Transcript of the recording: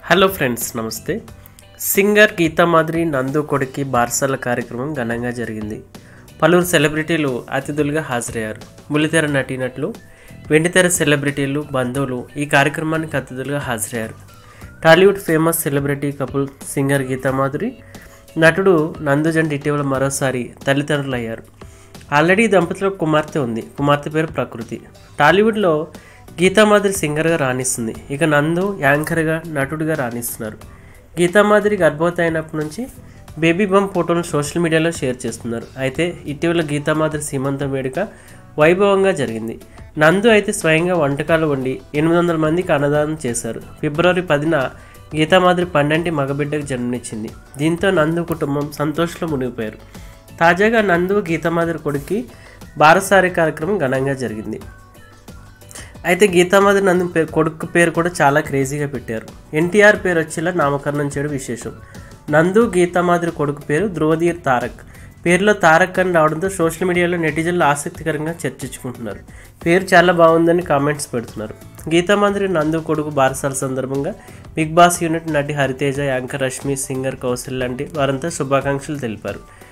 hello friends నమస్తే singer Geetha Madhuri Nandu కొడుకి బార్సాల కార్యక్రమం ఘనంగా జరిగింది పలువురు సెలబ్రిటీలు అతిథులుగా హాజరయ్యారు బుల్లితెర నటీనటులు వెండితెర సెలబ్రిటీలు బంధువులు ఈ కార్యక్రమానికి అతిథులుగా హాజరయ్యారు Tollywood famous celebrity couple singer Geetha Madhuri నటుడు నందు జంట ఇటీవల మరోసారి తల్లిదండ్రులు అయ్యారు ఆల్రెడీ ఈ దంపతులకు కుమార్తె ఉంది కుమార్తె పేరు ప్రకృతి టాలీవుడ్లో గీతామాధురి సింగర్గా రాణిస్తుంది ఇక నందు యాంకర్గా నటుడిగా రాణిస్తున్నారు గీతామాధురి గర్భవతి అయినప్పటి నుంచి బేబీ బంప్ ఫోటోలను సోషల్ మీడియాలో షేర్ చేస్తున్నారు అయితే ఇటీవల గీతామాధురి సీమంతం వేడుక వైభవంగా జరిగింది నందు అయితే స్వయంగా వంటకాలు వండి ఎనిమిది వందల మందికి అన్నదానం చేశారు ఫిబ్రవరి పదిన గీతామాధురి పన్నెండు మగబిడ్డకు జన్మనిచ్చింది దీంతో నందు కుటుంబం సంతోషంలో మునిగిపోయారు తాజాగా నందు గీతామాధురి కొడుక్కి బారసారి కార్యక్రమం ఘనంగా జరిగింది అయితే గీతామాధురి నందు పేరు కొడుకు పేరు కూడా చాలా క్రేజీగా పెట్టారు ఎన్టీఆర్ పేరు వచ్చేలా నామకరణం చేయడం విశేషం నందు గీతామాధురి కొడుకు పేరు ధ్రువధీర్ తారక్ పేరులో తారక్ అని రావడంతో సోషల్ మీడియాలో నెటిజన్లు ఆసక్తికరంగా చర్చించుకుంటున్నారు పేరు చాలా బాగుందని కామెంట్స్ పెడుతున్నారు గీతామాధురి నందు కొడుకు బారసాల సందర్భంగా బిగ్ బాస్ యూనిట్ నటి హరితేజ యాంకర్ రష్మి సింగర్ కౌశల్ లాంటి వారంతా శుభాకాంక్షలు తెలిపారు